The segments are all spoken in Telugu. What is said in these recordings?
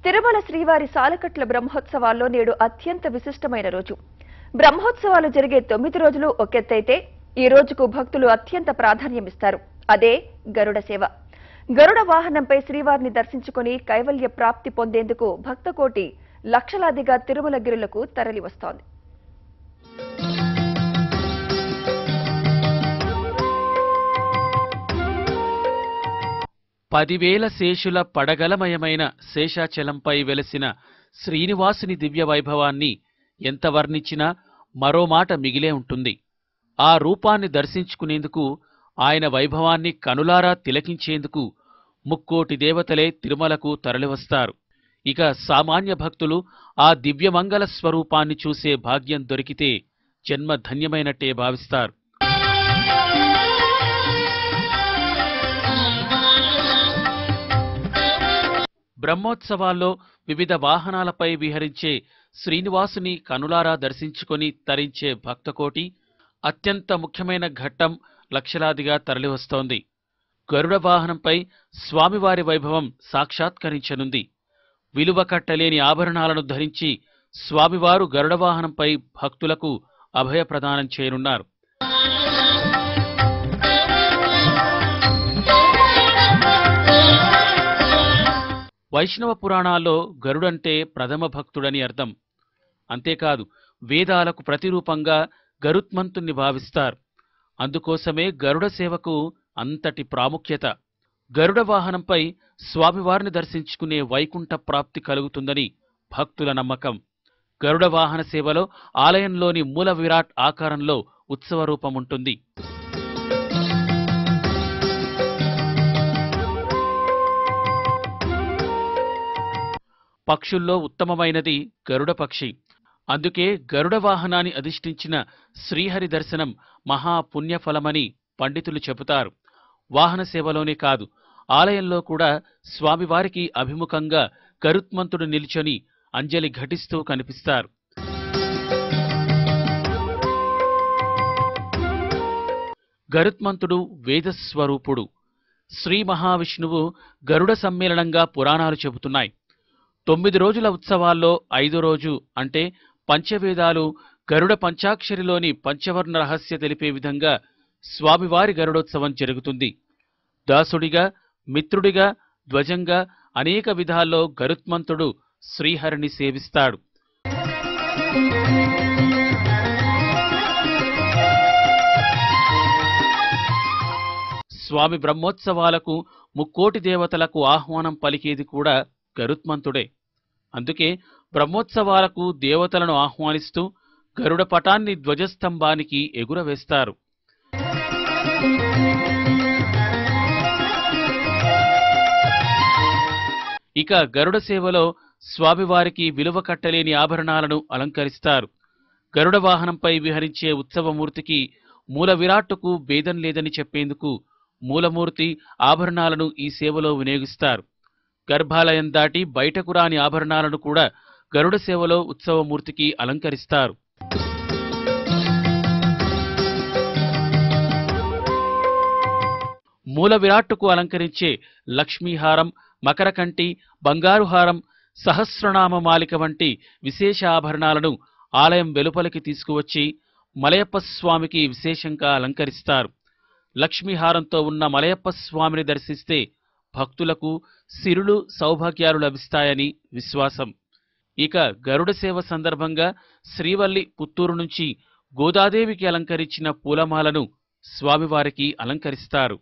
తిరుమల శ్రీవారి సాలకట్ల బ్రహ్మోత్సవాల్లో నేడు అత్యంత విశిష్టమైన రోజు బ్రహ్మోత్సవాలు జరిగే తొమ్మిది రోజులు ఒకెత్తైతే ఈ రోజుకు భక్తులు అత్యంత ప్రాధాన్యమిస్తారు అదే గరుడ సేవ గరుడ వాహనంపై శ్రీవారిని దర్శించుకుని కైవల్య ప్రాప్తి పొందేందుకు భక్తకోటి లక్షలాదిగా తిరుమల గిరులకు తరలివస్తోంది పదివేల శేషుల పడగలమయమైన శేషాచలంపై వెలసిన శ్రీనివాసుని దివ్య వైభవాన్ని ఎంత వర్ణించినా మరో మాట మిగిలే ఉంటుంది ఆ రూపాన్ని దర్శించుకునేందుకు ఆయన వైభవాన్ని కనులారా తిలకించేందుకు ముక్కోటి దేవతలే తిరుమలకు తరలివస్తారు ఇక సామాన్య భక్తులు ఆ దివ్యమంగళ స్వరూపాన్ని చూసే భాగ్యం దొరికితే జన్మ ధన్యమైనట్టే భావిస్తారు బ్రహ్మోత్సవాల్లో వివిధ వాహనాలపై విహరించే శ్రీనివాసుని కనులారా దర్శించుకొని తరించే భక్తకోటి అత్యంత ముఖ్యమైన ఘట్టం లక్షలాదిగా తరలివస్తోంది గరుడ వాహనంపై స్వామివారి వైభవం సాక్షాత్కరించనుంది విలువ కట్టలేని ఆభరణాలను ధరించి స్వామివారు గరుడ వాహనంపై భక్తులకు అభయ ప్రదానం చేయనున్నారు వైష్ణవ పురాణాల్లో గరుడంటే ప్రథమ భక్తుడని అర్థం అంతేకాదు వేదాలకు ప్రతిరూపంగా గరుత్మంతుణ్ణి భావిస్తారు అందుకోసమే గరుడ సేవకు అంతటి ప్రాముఖ్యత గరుడ వాహనంపై స్వామివారిని దర్శించుకునే వైకుంఠ ప్రాప్తి కలుగుతుందని భక్తుల నమ్మకం గరుడ వాహన సేవలో ఆలయంలోని మూల విరాట్ ఆకారంలో ఉత్సవ రూపముంటుంది పక్షుల్లో ఉత్తమమైనది గరుడ పక్షి అందుకే గరుడ వాహనాన్ని అధిష్ఠించిన శ్రీహరి దర్శనం మహాపుణ్యఫలమని పండితులు చెబుతారు వాహన సేవలోనే కాదు ఆలయంలో కూడా స్వామివారికి అభిముఖంగా గరుత్మంతుడు నిల్చొని అంజలి ఘటిస్తూ కనిపిస్తారు గరుత్మంతుడు వేదస్వరూపుడు శ్రీ మహావిష్ణువు గరుడ సమ్మేళనంగా పురాణాలు చెబుతున్నాయి తొమ్మిది రోజుల ఉత్సవాల్లో ఐదో రోజు అంటే పంచవేదాలు గరుడ పంచాక్షరిలోని పంచవర్ణ రహస్య తెలిపే విధంగా స్వామివారి గరుడోత్సవం జరుగుతుంది దాసుడిగా మిత్రుడిగా ధ్వజంగా అనేక విధాల్లో గరుత్మంతుడు శ్రీహరిని సేవిస్తాడు స్వామి బ్రహ్మోత్సవాలకు ముక్కోటి దేవతలకు ఆహ్వానం పలికేది కూడా గరుత్మంతుడే అందుకే బ్రహ్మోత్సవాలకు దేవతలను ఆహ్వానిస్తూ గరుడ పటాన్ని ధ్వజస్తంభానికి ఎగురవేస్తారు ఇక గరుడ సేవలో స్వామివారికి విలువ కట్టలేని ఆభరణాలను అలంకరిస్తారు గరుడ వాహనంపై విహరించే ఉత్సవమూర్తికి మూల విరాట్టుకు భేదం లేదని చెప్పేందుకు మూలమూర్తి ఆభరణాలను ఈ సేవలో వినియోగిస్తారు గర్భాలయం దాటి బయటకు రాని ఆభరణాలను కూడా గరుడ సేవలో ఉత్సవమూర్తికి అలంకరిస్తారు మూల విరాట్టుకు అలంకరించే లక్ష్మీహారం మకరకంటి బంగారు హారం సహస్రనామ మాలిక వంటి విశేష ఆభరణాలను ఆలయం వెలుపలికి తీసుకువచ్చి మలయప్ప స్వామికి విశేషంగా అలంకరిస్తారు లక్ష్మీహారంతో ఉన్న మలయప్ప స్వామిని దర్శిస్తే భక్తులకు సిరులు సౌభాగ్యాలు లభిస్తాయని విశ్వాసం ఇక గరుడ సేవ సందర్భంగా శ్రీవల్లి పుత్తూరు నుంచి గోదాదేవికి అలంకరించిన పూలమాలను స్వామివారికి అలంకరిస్తారు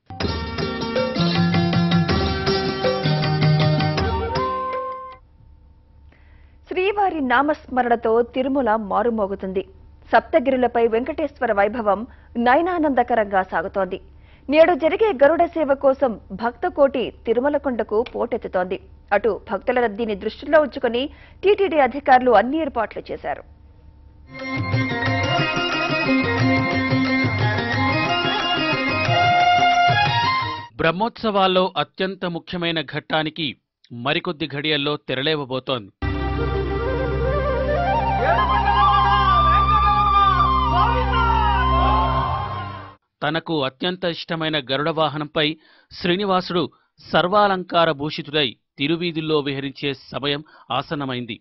శ్రీవారి నామస్మరణతో తిరుమల మారుమోగుతుంది సప్తగిరులపై వెంకటేశ్వర వైభవం నయనానందకరంగా సాగుతోంది నేడు జరిగే గరుడ సేవ కోసం భక్తకోటి తిరుమల కొండకు పోటెత్తుతోంది అటు భక్తుల రద్దీని దృష్టిలో ఉంచుకుని టీటీడీ అధికారులు అన్ని ఏర్పాట్లు చేశారు బ్రహ్మోత్సవాల్లో అత్యంత ముఖ్యమైన ఘట్టానికి మరికొద్ది ఘడియల్లో తెరలేవబోతోంది తనకు అత్యంత ఇష్టమైన గరుడ వాహనంపై శ్రీనివాసుడు సర్వాలంకార భూషితుడై తిరువీధుల్లో విహరించే సమయం ఆసన్నమైంది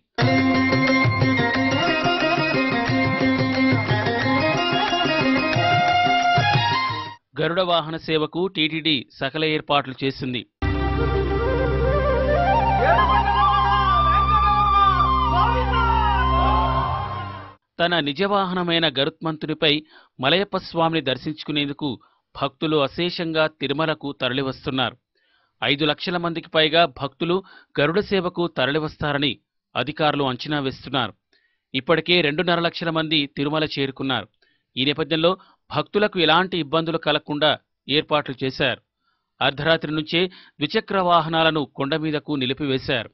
గరుడ వాహన సేవకు టీటీడీ సకల ఏర్పాట్లు చేసింది తన నిజవాహనమైన గరుత్మంతునిపై మలయప్ప స్వామిని దర్శించుకునేందుకు భక్తులు అశేషంగా తిరుమలకు తరలివస్తున్నారు ఐదు లక్షల మందికి పైగా భక్తులు గరుడ సేవకు తరలివస్తారని అధికారులు అంచనా వేస్తున్నారు ఇప్పటికే రెండున్నర లక్షల మంది తిరుమల చేరుకున్నారు ఈ నేపథ్యంలో భక్తులకు ఎలాంటి ఇబ్బందులు కలగకుండా ఏర్పాట్లు చేశారు అర్ధరాత్రి నుంచే ద్విచక్ర వాహనాలను కొండ మీదకు నిలిపివేశారు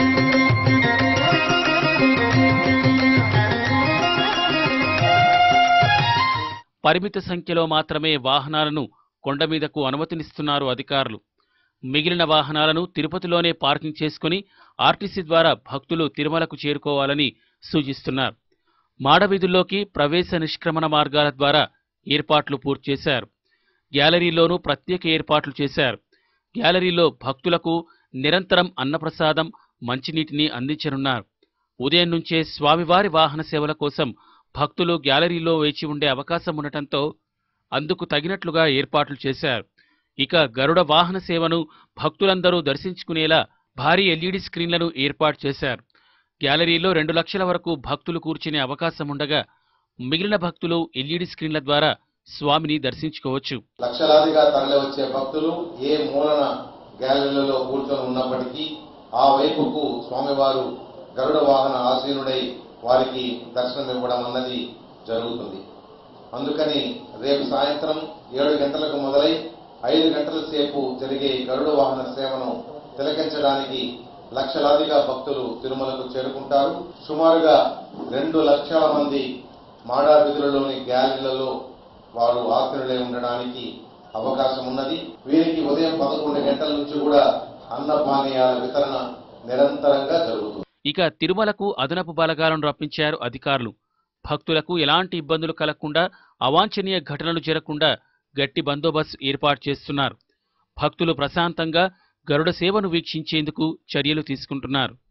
పరిమిత సంఖ్యలో మాత్రమే వాహనాలను కొండ మీదకు అనుమతినిస్తున్నారు అధికారులు మిగిలిన వాహనాలను తిరుపతిలోనే పార్కింగ్ చేసుకుని ఆర్టీసీ ద్వారా భక్తులు తిరుమలకు చేరుకోవాలని సూచిస్తున్నారు మాడవీధుల్లోకి ప్రవేశ నిష్క్రమణ మార్గాల ద్వారా ఏర్పాట్లు పూర్తి చేశారు గ్యాలరీలోనూ ప్రత్యేక ఏర్పాట్లు చేశారు గ్యాలరీలో భక్తులకు నిరంతరం అన్నప్రసాదం మంచినీటిని అందించనున్నారు ఉదయం నుంచే స్వామివారి వాహన సేవల కోసం భక్తులు గ్యాలరీలో వేచి ఉండే అవకాశం ఉండటంతో అందుకు తగినట్లుగా ఏర్పాట్లు చేశారు ఇక గరుడ వాహన సేవను భక్తులందరూ దర్శించుకునేలా భారీ ఎల్ఈడి స్క్రీన్లను ఏర్పాటు చేశారు గ్యాలరీలో రెండు లక్షల వరకు భక్తులు కూర్చునే అవకాశం ఉండగా మిగిలిన భక్తులు ఎల్ఈడి స్క్రీన్ల ద్వారా స్వామిని దర్శించుకోవచ్చు లక్షలాదిగా తరలి వచ్చే భక్తులు ఏ మూలన గ్యాలరీలలో కూర్చొని ఉన్నప్పటికీ ఆ వైపుకు స్వామివారు గరుడ వాహన ఆసీనుడై వారికి దర్శనం ఇవ్వడం అన్నది జరుగుతుంది అందుకని రేపు సాయంత్రం ఏడు గంటలకు మొదలై ఐదు గంటల సేపు జరిగే గరుడ వాహన సేవను తిలకించడానికి లక్షలాదిగా భక్తులు తిరుమలకు చేరుకుంటారు సుమారుగా రెండు లక్షల మంది మాడా విధులలోని గ్యాలరీలలో వారు ఆశ్రయులై ఉండడానికి అవకాశం ఉన్నది వీరికి ఉదయం పదకొండు గంటల నుంచి కూడా అన్నపానీయాల వితరణ నిరంతరంగా జరుగుతుంది ఇక తిరుమలకు అదనపు బలగాలను రప్పించారు అధికారులు భక్తులకు ఎలాంటి ఇబ్బందులు కలగకుండా అవాంఛనీయ ఘటనలు జరగకుండా గట్టి బందోబస్తు ఏర్పాటు చేస్తున్నారు భక్తులు ప్రశాంతంగా గరుడ సేవను వీక్షించేందుకు చర్యలు తీసుకుంటున్నారు